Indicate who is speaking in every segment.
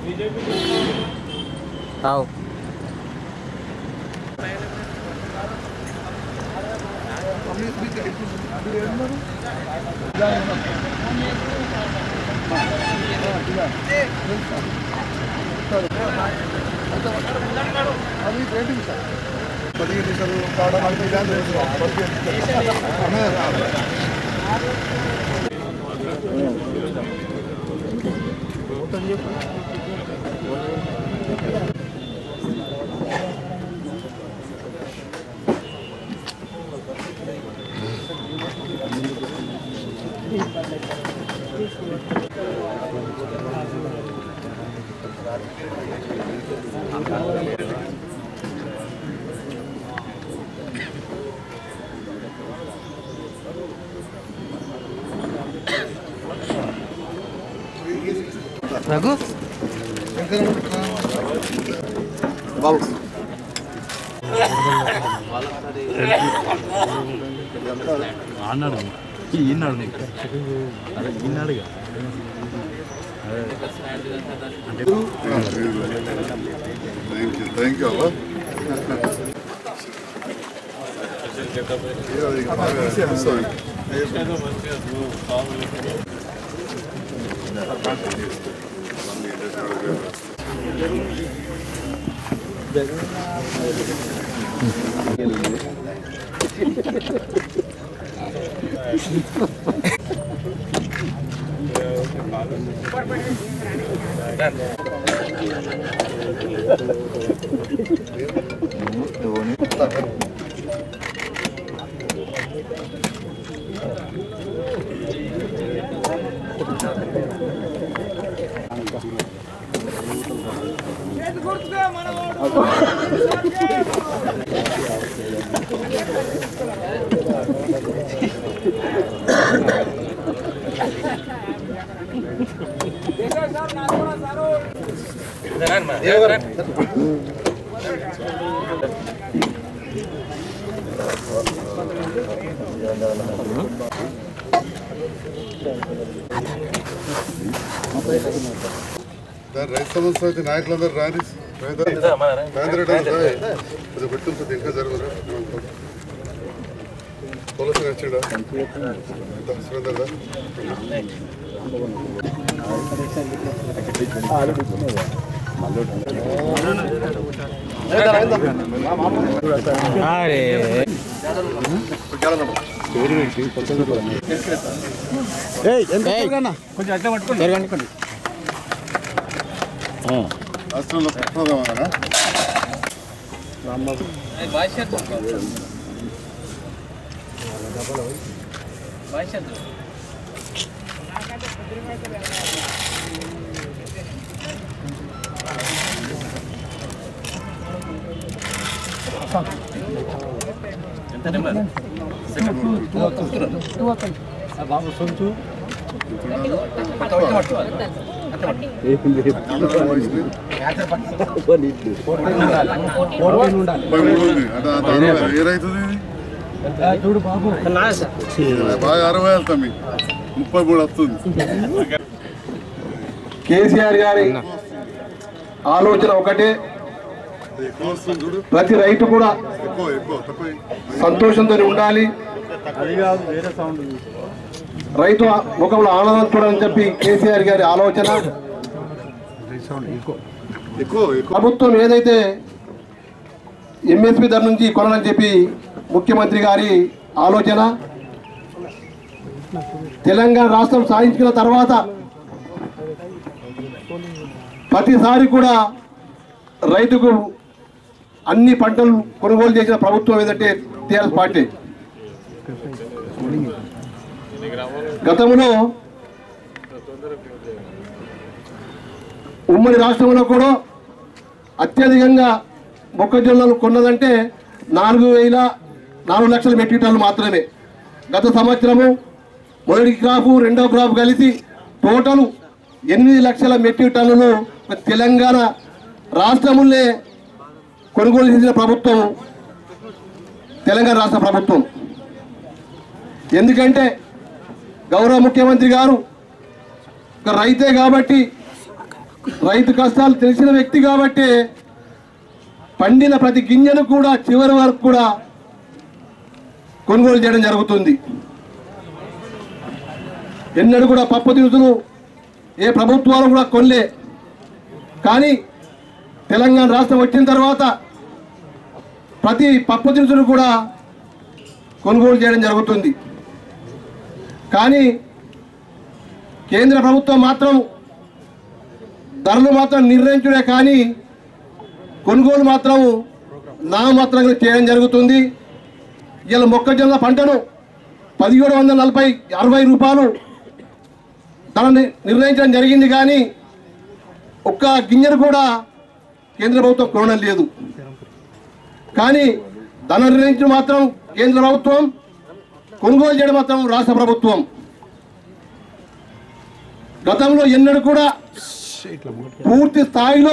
Speaker 1: అవు
Speaker 2: పదిహేను నిమిషాలు కావడం అంటే ఇలాంటి
Speaker 1: రఘు
Speaker 2: బాబు
Speaker 3: అన్నాడు ఈనాడు అదే ఈనాడుగా
Speaker 2: థ్యాంక్ యూ థ్యాంక్ యూ అవ్వ సారీ రైతు సమస్య అయితే నాయకులందరూ రాని అది పెట్టుకుంటుంది ఇంకా జరుగురా తులసి నచ్చిండా సురేందర్
Speaker 1: అరే కొంచెం అట్లా పట్టుకోండి
Speaker 2: రాష్ట్రంలో పెట్టుకోదామా ఏ రైతుంది బాగా అరవై వెళ్తాం మీకు ముప్పై మూడు వస్తుంది
Speaker 4: కేసీఆర్ గారి ఆలోచన ఒకటే
Speaker 2: ఎక్కువ వస్తుంది చూడు
Speaker 4: ప్రతి రైతు కూడా
Speaker 2: ఎక్కువ ఎక్కువ తక్కువ
Speaker 4: సంతోషంతో ఉండాలి
Speaker 3: అది కాదు వేరే సౌండ్
Speaker 4: రైతు ముఖంలో ఆనందం చూడాలని చెప్పి కేసీఆర్ గారి ఆలోచన
Speaker 2: ఎక్కువ ఎక్కువ
Speaker 4: ప్రభుత్వం ఏదైతే ఎంఎస్పి ధర నుంచి కొనని చెప్పి ముఖ్యమంత్రి గారి ఆలోచన తెలంగాణ రాష్ట్రం సాధించిన తర్వాత ప్రతిసారి కూడా రైతుకు అన్ని పంటలు కొనుగోలు చేసిన ప్రభుత్వం ఏదంటే టీఆర్ఎస్ పార్టీ గతంలో ఉమ్మడి రాష్ట్రంలో కూడా అత్యధికంగా మొక్కజొన్నలు కొన్నదంటే నాలుగు వేల నాలుగు లక్షల మెట్రిక్ టన్నులు మాత్రమే గత సంవత్సరము మొదటి క్రాపు రెండో క్రాప్ కలిసి టోటల్ ఎనిమిది లక్షల మెట్రిక్ టన్నులు మన తెలంగాణ రాష్ట్రములే కొనుగోలు చేసిన ప్రభుత్వం తెలంగాణ రాష్ట్ర ప్రభుత్వం ఎందుకంటే గౌరవ ముఖ్యమంత్రి గారు ఒక రైతే కాబట్టి రైతు కష్టాలు తెలిసిన వ్యక్తి కాబట్టి పండిన ప్రతి గింజను కూడా చివరి వరకు కూడా కొనుగోలు చేయడం జరుగుతుంది ఎన్నడూ కూడా పప్పు దినుసులు ఏ ప్రభుత్వాలు కూడా కొనలే కానీ తెలంగాణ రాష్ట్రం వచ్చిన తర్వాత ప్రతి పప్పు దినుసులు కూడా కొనుగోలు చేయడం జరుగుతుంది కానీ కేంద్ర ప్రభుత్వం మాత్రం ధరలు మాత్రం నిర్ణయించడే కానీ కొనుగోలు మాత్రం నామమాత్రంగా చేయడం జరుగుతుంది ఇలా మొక్కజొన్న పంటను పదిహేడు వందల నలభై అరవై రూపాయలు ధర ని- నిర్ణయించడం జరిగింది కానీ ఒక్క గింజను కూడా కేంద్ర ప్రభుత్వం కొనడం లేదు కానీ ధన నిర్ణయించడం మాత్రం కేంద్ర ప్రభుత్వం కొనుగోలు చేయడం మాత్రం రాష్ట్ర ప్రభుత్వం గతంలో ఎన్నడూ కూడా పూర్తి స్థాయిలో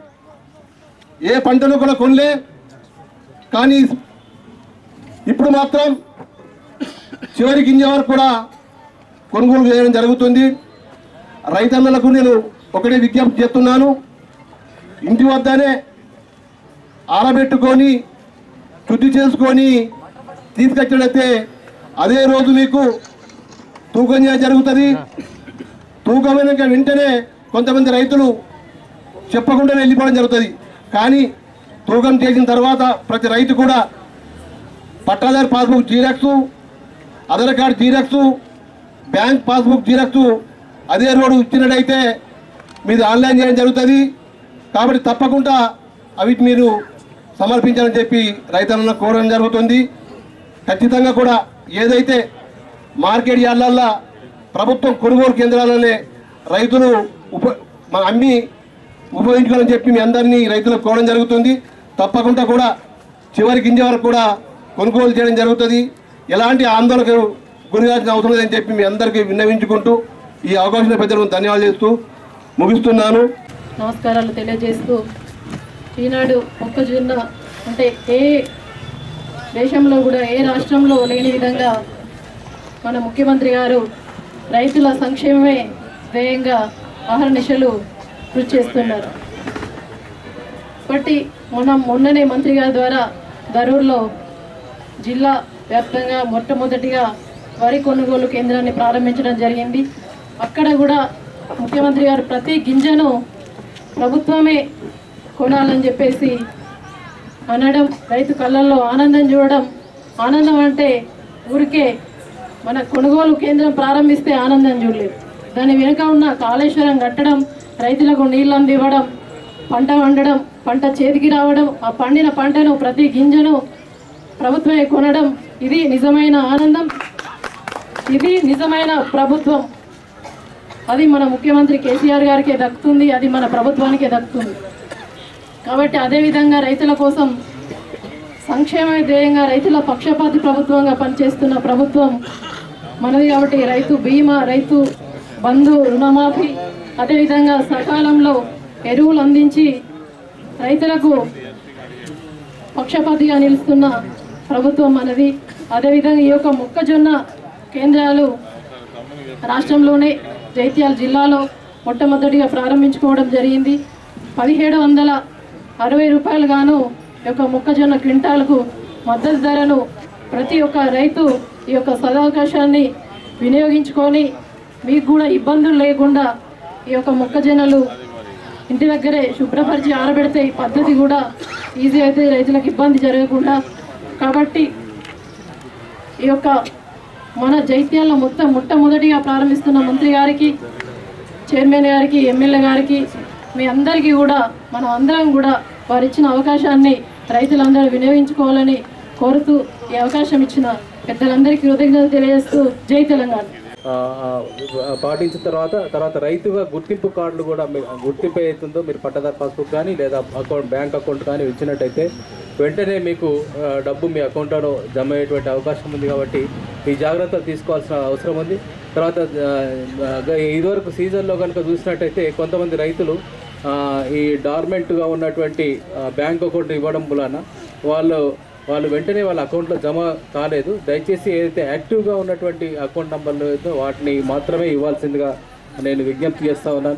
Speaker 4: ఏ పంటను కూడా కొనలే కానీ ఇప్పుడు మాత్రం చివరి గింజ వరకు కూడా కొనుగోలు చేయడం జరుగుతుంది రైతన్నలకు నేను ఒకటే విజ్ఞప్తి చేస్తున్నాను ఇంటి వద్దనే ఆరబెట్టుకొని శుద్ధి చేసుకొని తీసుకొచ్చినట్లయితే అదే రోజు మీకు తూకం చేయడం జరుగుతుంది తూకమైన వెంటనే కొంతమంది రైతులు చెప్పకుండానే వెళ్ళిపోవడం జరుగుతుంది కానీ తూకం చేసిన తర్వాత ప్రతి రైతు కూడా పట్టాదారు passbook xerox Aadhaar card xerox bank passbook xerox అదే రోడ్డు ఇచ్చినట్టయితే మీది ఆన్లైన్ చేయడం జరుగుతుంది కాబట్టి తప్పకుండా అవి మీరు సమర్పించాలని చెప్పి రైతులను కోరడం జరుగుతుంది ఖచ్చితంగా కూడా ఏదైతే మార్కెట్ యార్డ్లల్లో ప్రభుత్వం కొనుగోలు కేంద్రాలనే రైతులు ఉప మా అమ్మి ఉపయోగించుకోవాలని చెప్పి మీ అందరినీ రైతులకు కోరడం జరుగుతుంది తప్పకుండా కూడా చివరి గింజ వరకు కూడా కొనుగోలు చేయడం జరుగుతుంది ఎలాంటి ఆందోళనకు గురిగాల్సిన అవసరం లేదని చెప్పి మీ అందరికీ విన్నవించుకుంటూ ఈ అవకాశం పెద్దలకు ధన్యవాదాలు చేస్తూ ముగిస్తున్నాను
Speaker 5: నమస్కారాలు తెలియజేస్తూ ఈనాడు మొక్కజొన్న అంటే ఏ దేశంలో కూడా ఏ రాష్ట్రంలో లేని విధంగా మన ముఖ్యమంత్రి గారు రైతుల సంక్షేమమే ధ్యేయంగా ఆహర్నిశలు కృషి చేస్తున్నారు బట్టి మనం మొన్ననే మంత్రి గారి ద్వారా ధరూర్లో జిల్లా వ్యాప్తంగా మొట్టమొదటిగా వరి కొనుగోలు కేంద్రాన్ని ప్రారంభించడం జరిగింది అక్కడ కూడా ముఖ్యమంత్రి గారు ప్రతి గింజను ప్రభుత్వమే కొనాలని చెప్పేసి అనడం రైతు కళ్ళల్లో ఆనందం చూడడం ఆనందం అంటే ఊరికే మన కొనుగోలు కేంద్రం ప్రారంభిస్తే ఆనందం చూడలేదు దాని వెనుక ఉన్న కాళేశ్వరం కట్టడం రైతులకు నీళ్ళు అందివ్వడం పంట వండడం పంట చేతికి రావడం ఆ పండిన పంటను ప్రతి గింజను ప్రభుత్వమే కొనడం ఇది నిజమైన ఆనందం ఇది నిజమైన ప్రభుత్వం అది మన ముఖ్యమంత్రి కేసీఆర్ గారికే దక్కుతుంది అది మన ప్రభుత్వానికే దక్కుతుంది కాబట్టి అదేవిధంగా రైతుల కోసం సంక్షేమ ధ్యేయంగా రైతుల పక్షపాతి ప్రభుత్వంగా పనిచేస్తున్న ప్రభుత్వం మనది కాబట్టి రైతు బీమా రైతు బంధు రుణమాఫీ అదేవిధంగా సకాలంలో ఎరువులు అందించి రైతులకు పక్షపాతిగా నిలుస్తున్న ప్రభుత్వం మనది అదేవిధంగా ఈ యొక్క మొక్కజొన్న కేంద్రాలు రాష్ట్రంలోనే జైత్యాల జిల్లాలో మొట్టమొదటిగా ప్రారంభించుకోవడం జరిగింది పదిహేడు వందల అరవై రూపాయలు గాను ఈ యొక్క మొక్కజొన్న క్వింటాలకు మద్దతు ధరను ప్రతి ఒక్క రైతు ఈ యొక్క సదవకాశాన్ని వినియోగించుకొని మీకు కూడా ఇబ్బందులు లేకుండా ఈ యొక్క మొక్కజొన్నలు ఇంటి దగ్గరే శుభ్రపరిచి ఆరబెడితే ఈ పద్ధతి కూడా ఈజీ అయితే రైతులకు ఇబ్బంది జరగకుండా కాబట్టి ఈ యొక్క మన జైత్యాల మొత్తం మొట్టమొదటిగా ప్రారంభిస్తున్న మంత్రి గారికి చైర్మన్ గారికి ఎమ్మెల్యే గారికి మీ అందరికీ కూడా మనం అందరం కూడా వారు ఇచ్చిన అవకాశాన్ని రైతులందరూ వినియోగించుకోవాలని కోరుతూ ఈ అవకాశం ఇచ్చిన పెద్దలందరికీ కృతజ్ఞతలు తెలియజేస్తూ జై తెలంగాణ
Speaker 1: ఆ, ఆ, పాటించిన తర్వాత తర్వాత రైతుగా గుర్తింపు కార్డులు కూడా మీ- గుర్తింపు అవుతుందో మీరు పట్టదారు పాస్బుక్ కానీ లేదా అకౌంట్ బ్యాంక్ అకౌంట్ కానీ ఇచ్చినట్టయితే వెంటనే మీకు ఆ, డబ్బు మీ అకౌంట్లో జమ అయ్యేటువంటి అవకాశం ఉంది కాబట్టి ఈ జాగ్రత్తలు తీసుకోవాల్సిన అవసరం ఉంది తర్వాత ఆ, ఆ, ఇదివరకు సీజన్లో కనుక చూసినట్టయితే కొంతమంది రైతులు ఆ, ఈ డార్మెంట్గా ఉన్నటువంటి ఆ, బ్యాంక్ అకౌంట్ ఇవ్వడం వలన వాళ్ళు వాళ్ళు వెంటనే వాళ్ళ అకౌంట్లో జమ కాలేదు దయచేసి ఏదైతే యాక్టివ్గా ఉన్నటువంటి అకౌంట్ నంబర్లు ఏదో వాటిని మాత్రమే ఇవ్వాల్సిందిగా నేను విజ్ఞప్తి చేస్తూ ఉన్నాను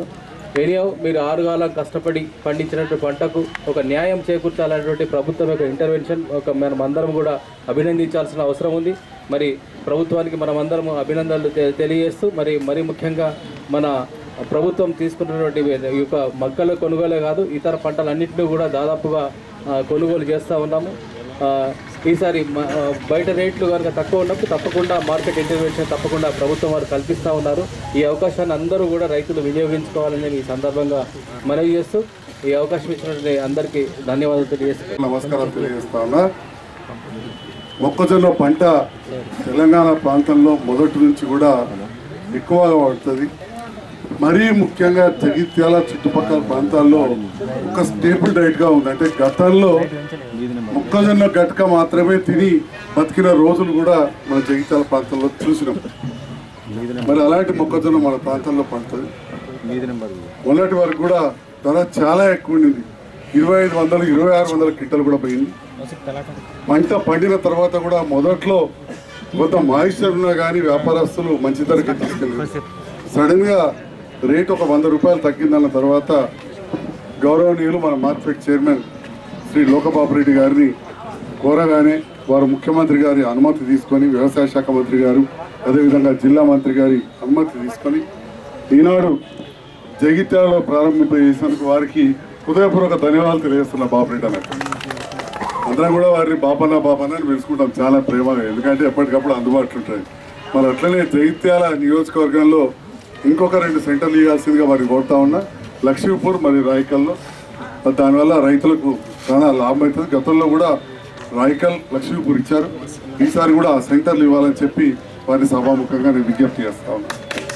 Speaker 1: ఎనియో మీరు ఆరుగాలం కష్టపడి పండించినటువంటి పంటకు ఒక న్యాయం చేకూర్చాలనేటువంటి ప్రభుత్వం యొక్క ఇంటర్వెన్షన్ ఒక మనం అందరం కూడా అభినందించాల్సిన అవసరం ఉంది మరి ప్రభుత్వానికి మనం అందరం అభినందనలు తె- తెలియజేస్తూ మరి మరి ముఖ్యంగా మన ప్రభుత్వం తీసుకున్నటువంటి ఈ యొక్క మొక్కల కొనుగోలే కాదు ఇతర పంటలన్నింటినీ కూడా దాదాపుగా ఆ, కొనుగోలు చేస్తూ ఉన్నాము ఆ, ఈసారి మ- ఆ, బయట రేట్లు కనుక తక్కువ ఉన్నప్పుడు తప్పకుండా మార్కెట్ ఇంటర్వెన్షన్ తప్పకుండా ప్రభుత్వం వారు కల్పిస్తూ ఉన్నారు ఈ అవకాశాన్ని అందరూ కూడా రైతులు వినియోగించుకోవాలని ఈ సందర్భంగా మనవి చేస్తూ ఈ అవకాశం ఇచ్చినటువంటి అందరికీ ధన్యవాదాలు తెలియజేస్తున్నాను
Speaker 2: నమస్కారం తెలియజేస్తా ఉన్నా మొక్కజొన్న పంట తెలంగాణ ప్రాంతంలో మొదటి నుంచి కూడా ఎక్కువగా పడుతుంది మరీ ముఖ్యంగా జగిత్యాల చుట్టుపక్కల ప్రాంతాల్లో ఒక స్టేబుల్ డైట్గా ఉంది అంటే గతంలో మొక్కజొన్న గట్క మాత్రమే తిని బతికిన రోజులు కూడా మన జగిత్యాల ప్రాంతంలో చూసినాం మరి అలాంటి మొక్కజొన్న మన ప్రాంతంలో పండుతుంది మొన్నటి వరకు కూడా ధర చాలా ఎక్కువ ఉండింది ఇరవై ఐదు వందలు ఇరవై ఆరు వందల క్వింటల్ కూడా పోయింది పంట పండిన తర్వాత కూడా మొదట్లో కొంత మాయిశ్చర్ ఉన్నా కానీ వ్యాపారస్తులు మంచి ధరకి తీసుకెళ్ళారు సడన్ గా రేట్ ఒక వంద రూపాయలు తగ్గిందన్న తర్వాత గౌరవనీయులు మన మార్కెట్ చైర్మన్ శ్రీ లోకబాబు రెడ్డి గారిని కోరగానే వారు ముఖ్యమంత్రి గారి అనుమతి తీసుకొని వ్యవసాయ శాఖ మంత్రి గారు అదేవిధంగా జిల్లా మంత్రి గారి అనుమతి తీసుకొని ఈనాడు జగిత్యాలలో ప్రారంభింపజేసినందుకు వారికి హృదయపూర్వక ధన్యవాదాలు తెలియజేస్తున్నా బాబురెడ్డి అన్నట్టు అందరం కూడా వారిని బాపన్న బాపన్న అని పిలుచుకుంటాం చాలా ప్రేమగా ఎందుకంటే ఎప్పటికప్పుడు అందుబాటులో ఉంటాయి మరి అట్లనే జగిత్యాల నియోజకవర్గంలో ఇంకొక రెండు సెంటర్లు ఇవ్వాల్సిందిగా వారిని కోరుతా ఉన్నా లక్ష్మీపూర్ మరియు రాయకల్లో దానివల్ల రైతులకు చాలా లాభం అవుతుంది గతంలో కూడా రాయకల్ లక్ష్మీపూర్ ఇచ్చారు ఈసారి కూడా ఆ సెంటర్లు ఇవ్వాలని చెప్పి వారిని సభాముఖంగా నేను విజ్ఞప్తి చేస్తా ఉన్నా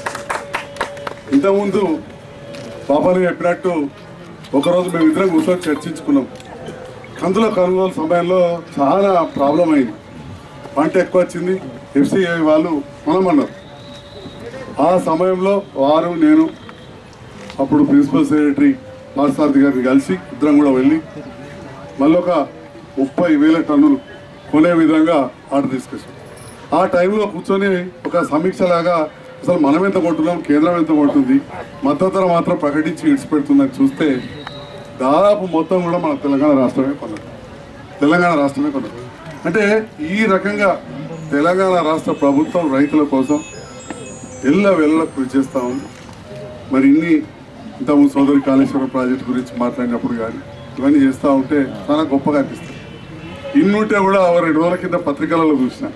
Speaker 2: ఇంతకుముందు పాపని చెప్పినట్టు ఒకరోజు మేము ఇద్దరం కూర్చొని చర్చించుకున్నాం కందుల కొనుగోలు సమయంలో చాలా ప్రాబ్లం అయింది పంట ఎక్కువ వచ్చింది ఎఫ్సిఐ వాళ్ళు కొనమన్నారు ఆ సమయంలో వారు నేను అప్పుడు ప్రిన్సిపల్ సెక్రటరీ పార్సారథి గారిని కలిసి ఇద్దరం కూడా వెళ్ళి మళ్ళీ ఒక ముప్పై వేల టన్నులు కొనే విధంగా ఆర్డర్ తీసుకొచ్చాం ఆ టైంలో కూర్చొని ఒక సమీక్షలాగా అసలు మనం ఎంత కొంటున్నాం కేంద్రం ఎంత కొంటుంది మద్దతు ధర మాత్రం ప్రకటించి ఇడిచిపెడుతుందని చూస్తే దాదాపు మొత్తం కూడా మన తెలంగాణ రాష్ట్రమే కొన్నది తెలంగాణ రాష్ట్రమే కొన్నది అంటే ఈ రకంగా తెలంగాణ రాష్ట్ర ప్రభుత్వం రైతుల కోసం ఎల్ల వెళ్ళ కృషి చేస్తూ ఉంది మరి ఇన్ని ఇంతకుముందు సోదరి కాళేశ్వరం ప్రాజెక్ట్ గురించి మాట్లాడినప్పుడు కానీ ఇవన్నీ చేస్తూ ఉంటే చాలా గొప్పగా అనిపిస్తుంది ఇన్నుంటే కూడా ఓ రెండు రోజుల కింద పత్రికలలో చూసిన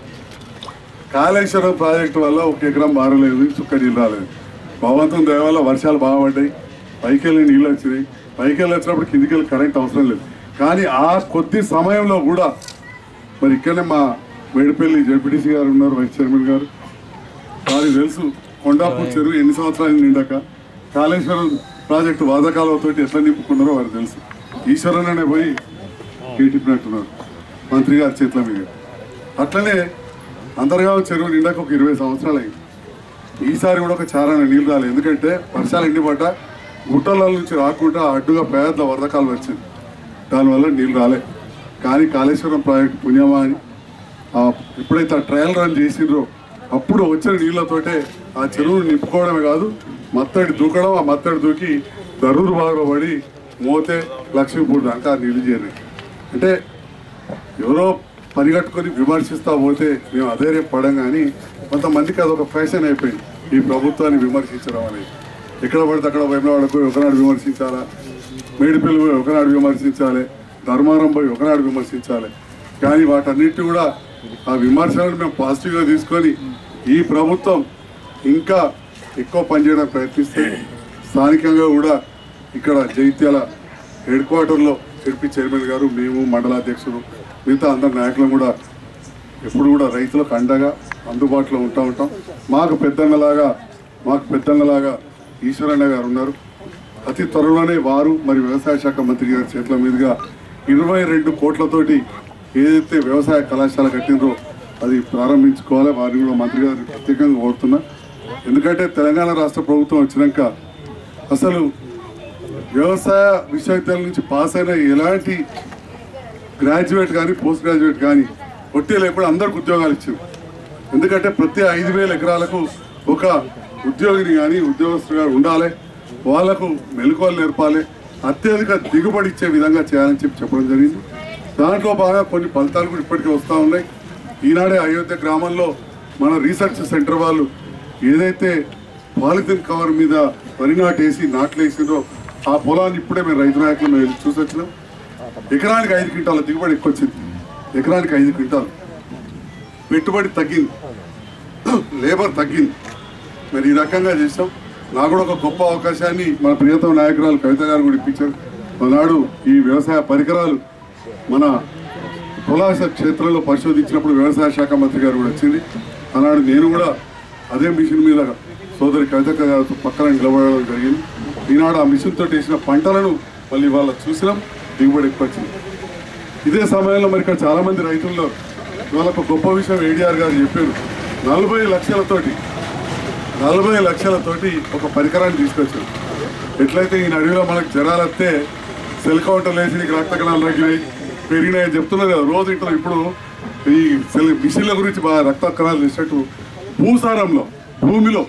Speaker 2: కాళేశ్వరం ప్రాజెక్టు వల్ల ఒక ఎకరం మారలేదు చుక్క నీళ్ళు రాలేదు భగవంతుని దయ వల్ల వర్షాలు బాగా పడ్డాయి పైకి వెళ్ళి నీళ్ళు వచ్చినాయి పైకి వెళ్ళి వచ్చినప్పుడు కిందికి వెళ్ళి కరెంట్ అవసరం లేదు కానీ ఆ కొద్ది సమయంలో కూడా మరి ఇక్కడనే మా మేడిపల్లి జడ్పీటీసీ గారు ఉన్నారు వైస్ చైర్మన్ గారు వారికి తెలుసు కొండాపూర్ చెరువు ఎన్ని సంవత్సరాలు నిండాక కాళేశ్వరం ప్రాజెక్టు వాదకాలతో ఎట్లా నింపుకున్నారో వారికి తెలుసు ఈశ్వరన్ అనే పోయి కేటిపినట్టున్నారు మంత్రి గారి చేతుల మీద అట్లనే అంతర్గామ చెరువు నిండాక ఒక ఇరవై సంవత్సరాలు అయింది ఈసారి కూడా ఒక చారాన నీళ్ళు రాలేదు ఎందుకంటే వర్షాలు ఎండి పడ్డ గుట్టల నుంచి రాకుండా అడ్డుగా పేద వరదకాలు వచ్చింది దానివల్ల నీళ్ళు రాలే కానీ కాళేశ్వరం ప్రాజెక్ట్ పుణ్యమా అని ఆ ఎప్పుడైతే ఆ ట్రయల్ రన్ చేసిండ్రో అప్పుడు వచ్చిన నీళ్ళతోటే ఆ చెరువును నింపుకోవడమే కాదు మత్తడి దూకడం ఆ మత్తడి దూకి దరూరు బాగా పడి మోతే లక్ష్మీపూర్ దాకా ఆ నీళ్లు చేరినాయి అంటే ఎవరో పరిగట్టుకొని విమర్శిస్తా పోతే మేము అదే రేపు పడం కానీ కొంతమందికి అదొక ఫ్యాషన్ అయిపోయింది ఈ ప్రభుత్వాన్ని విమర్శించడం అనేది ఎక్కడ పడితే అక్కడ వేమవాడకు ఒకనాడు విమర్శించాలా మేడిపల్లి పోయి ఒకనాడు విమర్శించాలి ధర్మారం పోయి ఒకనాడు విమర్శించాలి కానీ వాటన్నిటి కూడా ఆ విమర్శలను మేము పాజిటివ్గా తీసుకొని ఈ ప్రభుత్వం ఇంకా ఎక్కువ పనిచేయడానికి ప్రయత్నిస్తే స్థానికంగా కూడా ఇక్కడ జైత్యాల హెడ్ క్వార్టర్లో జడ్పీ చైర్మన్ గారు మేము మండలాధ్యక్షుడు మిగతా అందరి నాయకులు కూడా ఎప్పుడు కూడా రైతులకు అండగా అందుబాటులో ఉంటా ఉంటాం మాకు పెద్దన్నలాగా మాకు పెద్దన్నలాగా ఈశ్వరన్న గారు ఉన్నారు అతి త్వరలోనే వారు మరి వ్యవసాయ శాఖ మంత్రి గారి చేతుల మీదుగా ఇరవై రెండు కోట్లతోటి ఏదైతే వ్యవసాయ కళాశాల కట్టిందో అది ప్రారంభించుకోవాలి వారిని కూడా మంత్రి గారిని ప్రత్యేకంగా కోరుతున్నా ఎందుకంటే తెలంగాణ రాష్ట్ర ప్రభుత్వం వచ్చినాక అసలు వ్యవసాయ విశ్వవిద్యాలయం నుంచి పాస్ అయిన ఎలాంటి గ్రాడ్యుయేట్ కానీ పోస్ట్ గ్రాడ్యుయేట్ కానీ ఒట్టి లేకుండా అందరికి ఉద్యోగాలు ఇచ్చింది ఎందుకంటే ప్రతి ఐదు వేల ఎకరాలకు ఒక ఉద్యోగిని కానీ ఉద్యోగస్తుడు కానీ ఉండాలి వాళ్లకు మెలకువలు నేర్పాలి అత్యధిక దిగుబడి ఇచ్చే విధంగా చేయాలని చెప్పి చెప్పడం జరిగింది దాంట్లో బాగా కొన్ని ఫలితాలు కూడా ఇప్పటికే వస్తూ ఉన్నాయి ఈనాడే అయోధ్య గ్రామంలో మన రీసెర్చ్ సెంటర్ వాళ్ళు ఏదైతే పాలిథిన్ కవర్ మీద వరి నాటు వేసి నాట్లు వేసిందో ఆ పొలాన్ని ఇప్పుడే మేము రైతు నాయకులు మేము వెళ్ళి చూసి వచ్చినాం ఎకరానికి ఐదు క్వింటాల దిగుబడి ఎక్కువ వచ్చింది ఎకరానికి ఐదు క్వింటాలు పెట్టుబడి తగ్గింది లేబర్ తగ్గింది మరి ఈ రకంగా చేసాం నాకు కూడా ఒక గొప్ప అవకాశాన్ని మన ప్రియతమ నాయకురాలు కవిత గారు కూడా ఇప్పించారు ఆనాడు ఈ వ్యవసాయ పరికరాలు మన పొలాస క్షేత్రంలో పరిశోధించినప్పుడు వ్యవసాయ శాఖ మంత్రి గారు కూడా వచ్చింది ఆనాడు నేను కూడా అదే మిషన్ మీద సోదరి కవిత గారితో పక్కన నిలబడడం జరిగింది ఈనాడు ఆ మిషన్ తోటి వేసిన పంటలను మళ్ళీ వాళ్ళ చూసినాం దిగుబడి ఎక్కువ వచ్చింది ఇదే సమయంలో మరి ఇక్కడ చాలా మంది రైతుల్లో ఇవాళ ఒక గొప్ప విషయం ఏడీఆర్ గారు చెప్పారు నలభై లక్షలతోటి నలభై లక్షలతోటి ఒక పరికరాన్ని తీసుకొచ్చారు ఎట్లయితే ఈ అడవిలో మనకు జ్వరాలు వస్తే సెల్ కౌంటర్లు వేసి నీకు రక్త కణాలు తగ్గినాయి పెరిగినాయని చెప్తున్నారు కదా రోజు ఇంట్లో ఇప్పుడు ఈ సెల్ మిషన్ల గురించి బాగా రక్త కణాలు తీసినట్టు భూసారంలో భూమిలో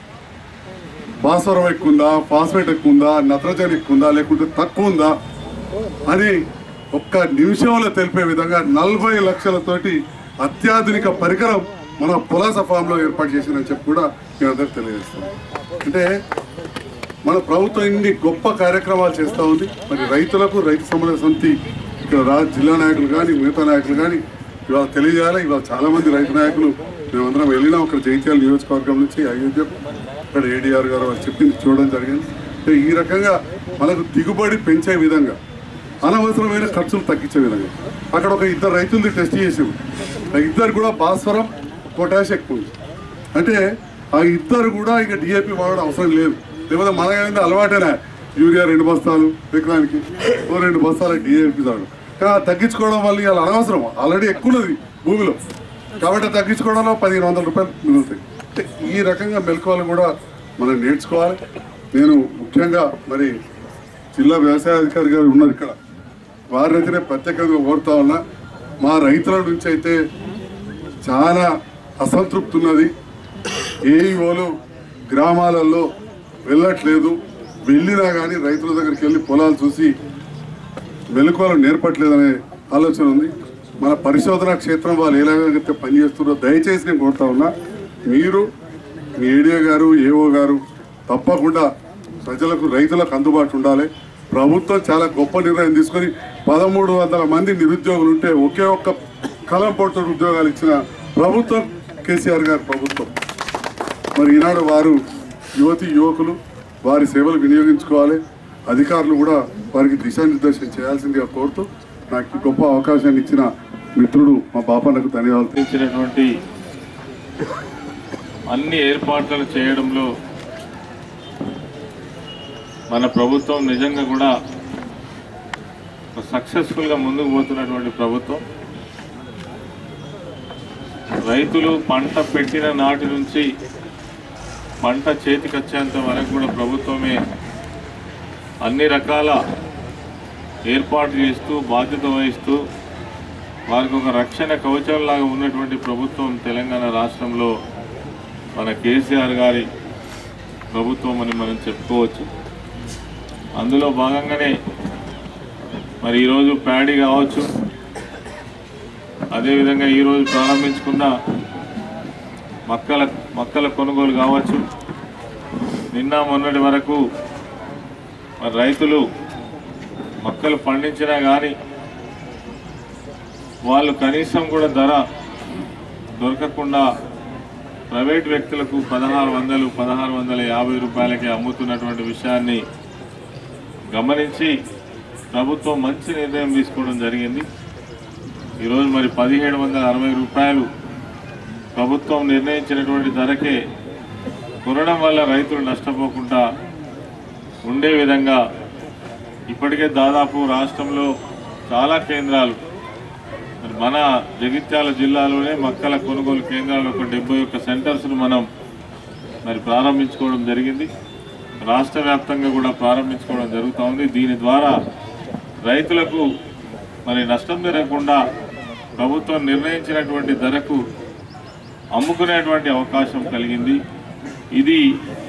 Speaker 2: భాస్వరం ఎక్కువ ఉందా ఫాస్ఫేట్ ఎక్కువ ఉందా నత్రజని ఎక్కువ ఉందా లేకుంటే తక్కువ ఉందా అని ఒక్క నిమిషంలో తెలిపే విధంగా నలభై లక్షలతోటి అత్యాధునిక పరికరం మన పులాస ఫామ్ లో ఏర్పాటు చేసిందని చెప్పి కూడా మేము అందరికి తెలియజేస్తాం అంటే మన ప్రభుత్వం ఇన్ని గొప్ప కార్యక్రమాలు చేస్తూ ఉంది మరి రైతులకు రైతు సమన్వయ సమితి ఇక్కడ రా జిల్లా నాయకులు కానీ మిగతా నాయకులు కానీ ఇవాళ తెలియజేయాలి ఇవాళ చాలా మంది రైతు నాయకులు మేమందరం వెళ్ళినాం అక్కడ జైత్యాల నియోజకవర్గం నుంచి అయోధ్య ఇక్కడ ఏడీఆర్ గారు వాళ్ళు చెప్పింది చూడడం జరిగింది అంటే ఈ రకంగా మనకు దిగుబడి పెంచే విధంగా అనవసరమైన ఖర్చులు తగ్గించే విధంగా అక్కడ ఒక ఇద్దరు రైతులది టెస్ట్ చేసాము ఆ ఇద్దరు కూడా భాస్వరం పొటాష్ ఎక్కువ ఉంది అంటే ఆ ఇద్దరు కూడా ఇక డిఏపి వాడడం అవసరం లేదు లేకపోతే మనకైంది అలవాటేనా యూరియా రెండు బస్తాలు ఎకరానికి ఓ రెండు బస్తాలు డిఏపి తాడు కానీ ఆ తగ్గించుకోవడం వల్ల ఇవాళ అనవసరం ఆల్రెడీ ఎక్కువ ఉన్నది భూమిలో కాబట్టి ఆ తగ్గించుకోవడంలో పదిహేను వందల రూపాయలు మిగులుతాయి అంటే ఈ రకంగా మెలకువలు కూడా మనం నేర్చుకోవాలి నేను ముఖ్యంగా మరి జిల్లా వ్యవసాయ అధికారి గారు ఉన్నారు ఇక్కడ వారినైతేనే ప్రత్యేకంగా కోరుతా ఉన్నా మా రైతుల నుంచి అయితే చాలా అసంతృప్తి ఉన్నది ఏఈఓలు గ్రామాలలో వెళ్ళట్లేదు వెళ్ళినా కానీ రైతుల దగ్గరికి వెళ్ళి పొలాలు చూసి మెలకువలు నేర్పట్లేదనే ఆలోచన ఉంది మన పరిశోధన క్షేత్రం వాళ్ళు ఎలాగైతే పనిచేస్తున్నారో దయచేసి నేను కోరుతా ఉన్నా మీరు మీ ఏడియో గారు ఏఓ గారు తప్పకుండా ప్రజలకు రైతులకు అందుబాటు ఉండాలి ప్రభుత్వం చాలా గొప్ప నిర్ణయం తీసుకొని పదమూడు వందల మంది నిరుద్యోగులు ఉంటే ఒకే ఒక్క కలం పొట్టు ఉద్యోగాలు ఇచ్చిన ప్రభుత్వం కేసీఆర్ గారి ప్రభుత్వం మరి ఈనాడు వారు యువతి యువకులు వారి సేవలు వినియోగించుకోవాలి అధికారులు కూడా వారికి దిశానిర్దేశం చేయాల్సిందిగా కోరుతూ నాకు ఈ గొప్ప అవకాశాన్ని ఇచ్చిన మిత్రుడు మా బాపన్నకు ధన్యవాదాలు
Speaker 6: ఇచ్చినటువంటి అన్ని ఏర్పాట్లను చేయడంలో మన ప్రభుత్వం నిజంగా కూడా సక్సెస్ఫుల్గా ముందుకు పోతున్నటువంటి ప్రభుత్వం రైతులు పంట పెట్టిన నాటి నుంచి పంట చేతికి వచ్చేంత వరకు కూడా ప్రభుత్వమే అన్ని రకాల ఏర్పాటు చేస్తూ బాధ్యత వహిస్తూ వారికి ఒక రక్షణ కవచంలాగా ఉన్నటువంటి ప్రభుత్వం తెలంగాణ రాష్ట్రంలో మన కేసీఆర్ గారి ప్రభుత్వం అని మనం చెప్పుకోవచ్చు అందులో భాగంగానే మరి ఈరోజు ప్యాడీ కావచ్చు అదేవిధంగా ఈరోజు ప్రారంభించుకున్న మక్కల మక్కల కొనుగోలు కావచ్చు నిన్న మొన్నటి వరకు మరి రైతులు మొక్కలు పండించినా కానీ వాళ్ళు కనీసం కూడా ధర దొరకకుండా ప్రైవేట్ వ్యక్తులకు పదహారు వందలు పదహారు వందల యాభై రూపాయలకి అమ్ముతున్నటువంటి విషయాన్ని గమనించి ప్రభుత్వం మంచి నిర్ణయం తీసుకోవడం జరిగింది ఈరోజు మరి పదిహేడు వందల అరవై రూపాయలు ప్రభుత్వం నిర్ణయించినటువంటి ధరకే కొనడం వల్ల రైతులు నష్టపోకుండా ఉండే విధంగా ఇప్పటికే దాదాపు రాష్ట్రంలో చాలా కేంద్రాలు మరి మన జగిత్యాల జిల్లాలోనే మక్కల కొనుగోలు కేంద్రాలు ఒక డెబ్బై ఒక్క సెంటర్స్ను మనం మరి ప్రారంభించుకోవడం జరిగింది రాష్ట్ర వ్యాప్తంగా కూడా ప్రారంభించుకోవడం జరుగుతూ ఉంది దీని ద్వారా రైతులకు మరి నష్టం జరగకుండా ప్రభుత్వం నిర్ణయించినటువంటి ధరకు అమ్ముకునేటువంటి అవకాశం కలిగింది ఇది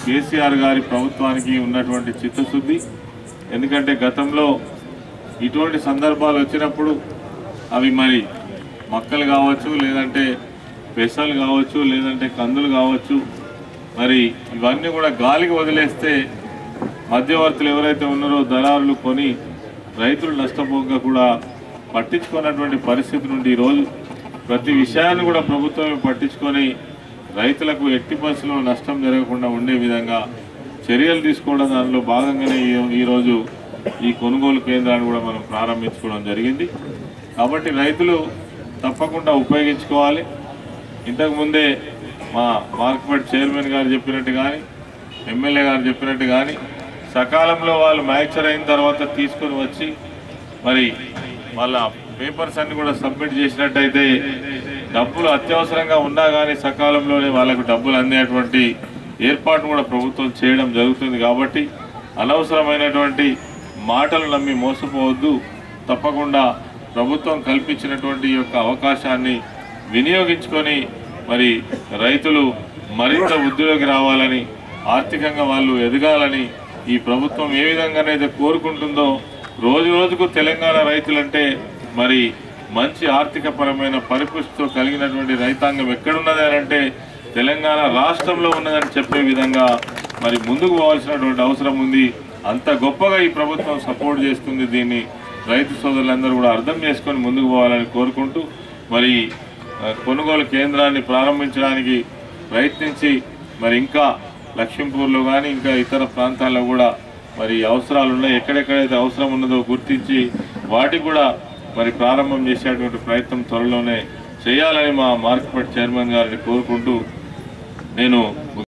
Speaker 6: కేసీఆర్ గారి ప్రభుత్వానికి ఉన్నటువంటి చిత్తశుద్ధి ఎందుకంటే గతంలో ఇటువంటి సందర్భాలు వచ్చినప్పుడు అవి మరి మక్కలు కావచ్చు లేదంటే పెసలు కావచ్చు లేదంటే కందులు కావచ్చు మరి ఇవన్నీ కూడా గాలికి వదిలేస్తే మధ్యవర్తులు ఎవరైతే ఉన్నారో దళారులు కొని రైతులు నష్టపోక కూడా పట్టించుకున్నటువంటి పరిస్థితి నుండి ఈరోజు ప్రతి విషయాన్ని కూడా ప్రభుత్వమే పట్టించుకొని రైతులకు ఎట్టి పరిస్థితుల్లో నష్టం జరగకుండా ఉండే విధంగా చర్యలు తీసుకోవడం దానిలో భాగంగానే ఈ- ఈరోజు ఈ కొనుగోలు కేంద్రాన్ని కూడా మనం ప్రారంభించుకోవడం జరిగింది కాబట్టి రైతులు తప్పకుండా ఉపయోగించుకోవాలి ఇంతకు ముందే మా మార్కెట్ చైర్మన్ గారు చెప్పినట్టు కానీ ఎమ్మెల్యే గారు చెప్పినట్టు కానీ సకాలంలో వాళ్ళు మ్యాచర్ అయిన తర్వాత తీసుకొని వచ్చి మరి వాళ్ళ పేపర్స్ అన్ని కూడా సబ్మిట్ చేసినట్టయితే డబ్బులు అత్యవసరంగా ఉన్నా కానీ సకాలంలోనే వాళ్ళకు డబ్బులు అందేటువంటి ఏర్పాటు కూడా ప్రభుత్వం చేయడం జరుగుతుంది కాబట్టి అనవసరమైనటువంటి మాటలు నమ్మి మోసపోవద్దు తప్పకుండా ప్రభుత్వం కల్పించినటువంటి ఈ యొక్క అవకాశాన్ని వినియోగించుకొని మరి రైతులు మరింత వృద్ధిలోకి రావాలని ఆర్థికంగా వాళ్ళు ఎదగాలని ఈ ప్రభుత్వం ఏ విధంగానైతే కోరుకుంటుందో రోజు రోజుకు తెలంగాణ రైతులంటే మరి మంచి ఆర్థిక పరమైన పరిపుష్టితో కలిగినటువంటి రైతాంగం ఎక్కడున్నది అని అంటే తెలంగాణ రాష్ట్రంలో ఉన్నదని చెప్పే విధంగా మరి ముందుకు పోవాల్సినటువంటి అవసరం ఉంది అంత గొప్పగా ఈ ప్రభుత్వం సపోర్ట్ చేస్తుంది దీన్ని రైతు సోదరులందరూ కూడా అర్థం చేసుకొని ముందుకు పోవాలని కోరుకుంటూ మరి ఆ, కొనుగోలు కేంద్రాన్ని ప్రారంభించడానికి ప్రయత్నించి మరి ఇంకా లక్ష్మీపూర్లో కానీ ఇంకా ఇతర ప్రాంతాల్లో కూడా మరి అవసరాలు ఉన్నాయి ఎక్కడెక్కడైతే అవసరం ఉన్నదో గుర్తించి వాటికి కూడా మరి ప్రారంభం చేసేటువంటి ప్రయత్నం త్వరలోనే చేయాలని మా మార్కెట్ చైర్మన్ గారిని కోరుకుంటూ నేను